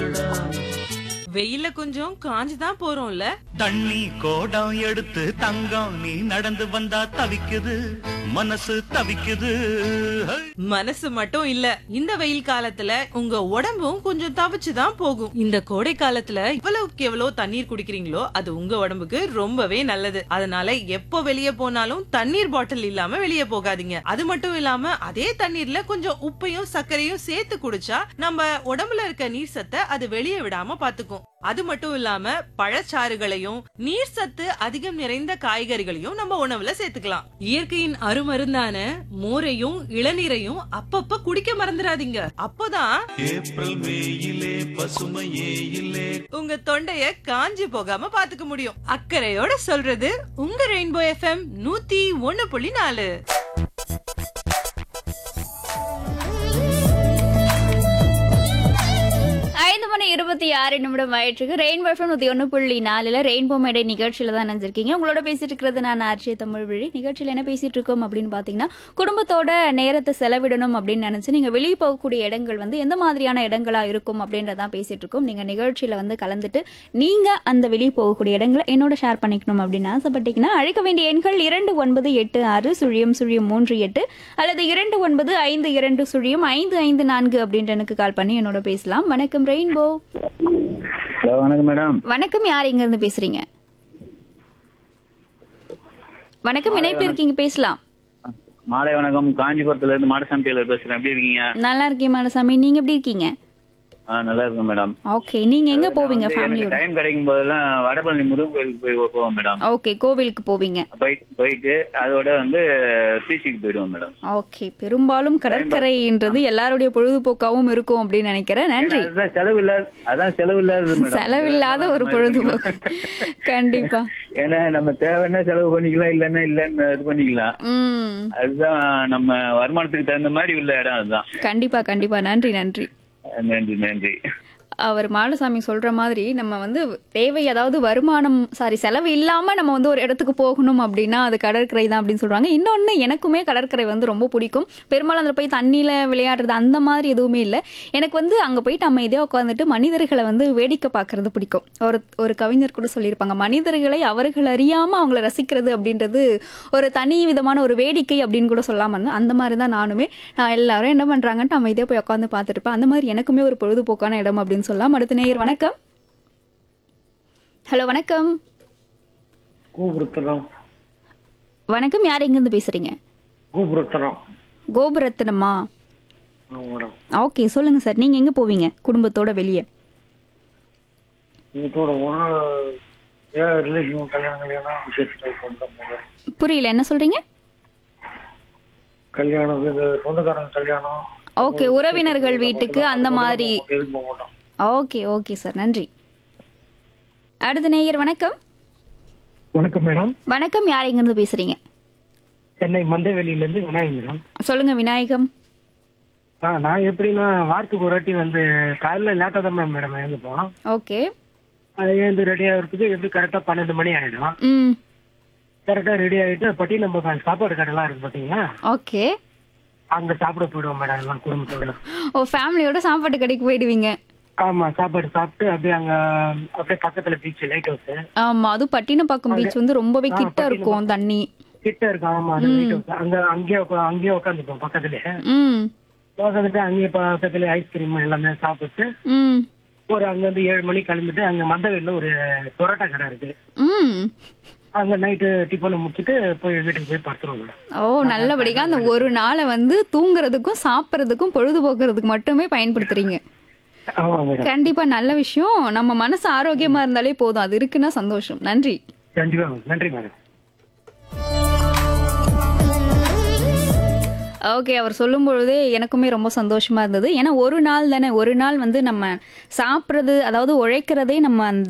பேசுடா வெயில கொஞ்சம் காஞ்சு தான் போறோம்ல தண்ணி கோடம் எடுத்து தங்கம் நீ நடந்து வந்தா தவிக்குது மனசு தவிக்குது ஹை! மனசு மட்டும் இல்ல இந்த வெயில் காலத்துல உங்க உடம்பும் கொஞ்சம் தவிச்சு தான் போகும் இந்த கோடை காலத்துல இவ்வளவுக்கு எவ்வளவு தண்ணீர் குடிக்கிறீங்களோ அது உங்க உடம்புக்கு ரொம்பவே நல்லது அதனால எப்போ வெளியே போனாலும் தண்ணீர் பாட்டில் இல்லாம வெளியே போகாதீங்க அது மட்டும் இல்லாம அதே தண்ணீர்ல கொஞ்சம் உப்பையும் சர்க்கரையும் சேர்த்து குடிச்சா நம்ம உடம்புல இருக்க நீர் சத்தை அது வெளியே விடாம பாத்துக்கும் அது மட்டும் இல்லாம பழச்சாறுகளையும் நீர் சத்து அதிகம் நிறைந்த காய்கறிகளையும் நம்ம உணவுல சேர்த்துக்கலாம் இயற்கையின் அருமருந்தான மோரையும் இளநீரையும் அப்பப்ப குடிக்க மறந்துடாதீங்க அப்போதான் ஏப்ரல் மேயிலே பசுமையே இல்லே உங்க தொண்டைய காஞ்சி போகாம பாத்துக்க முடியும் அக்கறையோட சொல்றது உங்க ரெயின்போ எஃப்எம் நூத்தி ஒண்ணு புள்ளி நாலு ஐந்து மணி இருபத்தி ஆறு நிமிடம் ஆயிட்டுருக்கு ரெயின்போ எஃப்எம் நூற்றி ஒன்று புள்ளி நாலில் ரெயின்போ மேடை நிகழ்ச்சியில் தான் நினைஞ்சிருக்கீங்க உங்களோட பேசிட்டு இருக்கிறது நான் ஆர்ஜே தமிழ் வழி நிகழ்ச்சியில் என்ன பேசிட்டு இருக்கோம் அப்படின்னு பார்த்தீங்கன்னா குடும்பத்தோட நேரத்தை செலவிடணும் அப்படின்னு நினச்சி நீங்கள் வெளியே போகக்கூடிய இடங்கள் வந்து எந்த மாதிரியான இடங்களா இருக்கும் அப்படின்றதான் பேசிட்டு இருக்கோம் நீங்கள் நிகழ்ச்சியில் வந்து கலந்துட்டு நீங்கள் அந்த வெளியே போகக்கூடிய இடங்களை என்னோட ஷேர் பண்ணிக்கணும் அப்படின்னு ஆசைப்பட்டீங்கன்னா அழைக்க வேண்டிய எண்கள் இரண்டு ஒன்பது எட்டு ஆறு சுழியம் சுழியம் மூன்று எட்டு அல்லது இரண்டு ஒன்பது ஐந்து இரண்டு சுழியம் ஐந்து ஐந்து நான்கு அப்படின்ற எனக்கு கால் பண்ணி என்னோட பேசலாம் வணக்கம் ரெயின்போ ஹலோ வணக்கம் மேடம் வணக்கம் யார் இங்க இருந்து பேசுறீங்க வணக்கம் இணைப்பு இருக்கீங்க பேசலாம் மாலை வணக்கம் காஞ்சிபுரத்துல இருந்து மாடசாமி டெய்லர் பேசுறேன் எப்படி இருக்கீங்க நல்லா இருக்கேன் மாலசாமி நீங்க எப்படி இருக்கீங்க ஆ நல்லா இருக்கேன் மேடம் ஓகே நீங்க எங்க போவீங்க ஃபேமிலியோட டைம் கிடைக்கும் போதெல்லாம் வடபழனி முருகன் கோயிலுக்கு போய் போவோம் மேடம் ஓகே கோவிலுக்கு போவீங்க போயிட்டு போயிட்டு அதோட வந்து பீச்சுக்கு போயிடுவோம் மேடம் ஓகே பெரும்பாலும் கடற்கரைன்றது எல்லாருடைய பொழுதுபோக்காவும் இருக்கும் அப்படின்னு நினைக்கிறேன் நன்றி அதுதான் செலவு இல்லாத அதான் செலவு இல்லாதது மேடம் செலவில்லாத ஒரு பொழுதுபோக்கு கண்டிப்பா ஏன்னா நம்ம தேவைன்னா செலவு பண்ணிக்கலாம் இல்லைன்னா இல்லைன்னு இது பண்ணிக்கலாம் ம் அதுதான் நம்ம வருமானத்துக்கு தகுந்த மாதிரி உள்ள இடம் அதுதான் கண்டிப்பா கண்டிப்பா நன்றி நன்றி நன்றி நன்றி அவர் மாலசாமி சொல்ற மாதிரி நம்ம வந்து தேவை அதாவது வருமானம் சாரி செலவு இல்லாம நம்ம வந்து ஒரு இடத்துக்கு போகணும் அப்படின்னா அது கடற்கரை தான் அப்படின்னு சொல்றாங்க இன்னொன்னு எனக்குமே கடற்கரை வந்து ரொம்ப பிடிக்கும் பெரும்பாலும் அதில் போய் தண்ணியில விளையாடுறது அந்த மாதிரி எதுவுமே இல்லை எனக்கு வந்து அங்க போயிட்டு அமைதியாக உட்காந்துட்டு மனிதர்களை வந்து வேடிக்கை பார்க்கறது பிடிக்கும் ஒரு ஒரு கவிஞர் கூட சொல்லியிருப்பாங்க மனிதர்களை அவர்கள் அறியாம அவங்கள ரசிக்கிறது அப்படின்றது ஒரு தனி விதமான ஒரு வேடிக்கை அப்படின்னு கூட சொல்லாம இருந்தேன். அந்த மாதிரி தான் நானுமே நான் எல்லாரும் என்ன பண்றாங்கன்ட்டு அமைதியாக போய் உட்காந்து பார்த்துட்டு இருப்பேன் அந்த மாதிரி எனக்குமே ஒரு பொழுதுபோக்கான இடம் அப்படின்னு சொல்லலாம் அடுத்த நேயர் வணக்கம் ஹலோ வணக்கம் கோபுரத்தனம் வணக்கம் யார் எங்கேருந்து பேசுறீங்க கோபுரத்தனம் கோபுரத்தினமா ஆமாம் மேடம் ஓகே சொல்லுங்க சார் நீங்க எங்க போவீங்க குடும்பத்தோட வெளியே இதோட ஒன்று ஏன் ரிலேஷன் கல்யாணம் கல்யாணம் விசேஷத்துக்கு கொண்டோம் மேடம் புரியல என்ன சொல்றீங்க கல்யாணம் இந்த சொந்தக்காரங்க கல்யாணம் ஓகே உறவினர்கள் வீட்டுக்கு அந்த மாதிரி எதுவும் போக மாட்டோம் ஓகே ஓகே சார் நன்றி அடுத்த நேயர் வணக்கம் வணக்கம் மேடம் வணக்கம் யார் எங்கேருந்து பேசுறீங்க சென்னை மந்தவெளியிலேருந்து விநாயகம் மேடம் சொல்லுங்க விநாயகம் ஆ நான் எப்படின்னா வாரத்துக்கு ஒரு வாட்டி வந்து காலையில் லேட்டாக தான் மேம் மேடம் எழுந்துப்போம் ஓகே அது எழுந்து ரெடி ஆகிறதுக்கு எப்படி கரெக்டாக பன்னெண்டு மணி ஆகிடும் ம் கரெக்டாக ரெடி ஆகிட்டு பட்டி நம்ம சாப்பாடு கடைலாம் இருக்கு பார்த்தீங்களா ஓகே அங்கே சாப்பிட போயிடுவோம் மேடம் எல்லாம் குடும்பத்தோட ஓ ஃபேமிலியோட சாப்பாட்டு கடைக்கு போயிடுவீங்க ஆமா சாப்பாடு சாப்பிட்டு அப்படியே அங்க அப்படியே பக்கத்துல பீச் லைட் ஹவுஸ் ஆமா அதுவும் பட்டினப்பாக்கம் பீச் வந்து ரொம்பவே ஆ, கிட்ட இருக்கும் தண்ணி கிட்ட இருக்கு ஆமா அந்த லைட் ஹவுஸ் அங்க அங்கேயே உக்கா- அங்கேயே உட்காந்துப்போம் பக்கத்துலயே ம் உட்காந்துட்டு அங்கேயே பக்கத்துல ஐஸ்கிரீம் எல்லாமே சாப்பிட்டு ம் ஒரு அங்க இருந்து ஏழு மணிக்கு கிளம்பிட்டு அங்க மந்தவெளியில ஒரு பொரோட்டா கடை இருக்கு ம் அங்க நைட்டு டிஃபனை முடிச்சுட்டு போய் வீட்டுக்கு போய் படுத்துருவோம் மேடம் ஓ நல்லபடியா அந்த ஒரு நாளை வந்து தூங்குறதுக்கும் சாப்பிட்றதுக்கும் பொழுதுபோக்குறதுக்கு மட்டுமே பயன்படுத்துறீங்க ஆமா மேடம் கண்டிப்பா நல்ல விஷயம் நம்ம மனசு ஆரோக்கியமா இருந்தாலே போதும் அது இருக்குன்னா சந்தோஷம் நன்றி கண்டிப்பா நன்றி மேடம் ஓகே அவர் சொல்லும் பொழுதே எனக்குமே ரொம்ப சந்தோஷமா இருந்தது ஏன்னா ஒரு நாள் தானே ஒரு நாள் வந்து நம்ம சாப்பிட்றது அதாவது உழைக்கிறதே நம்ம அந்த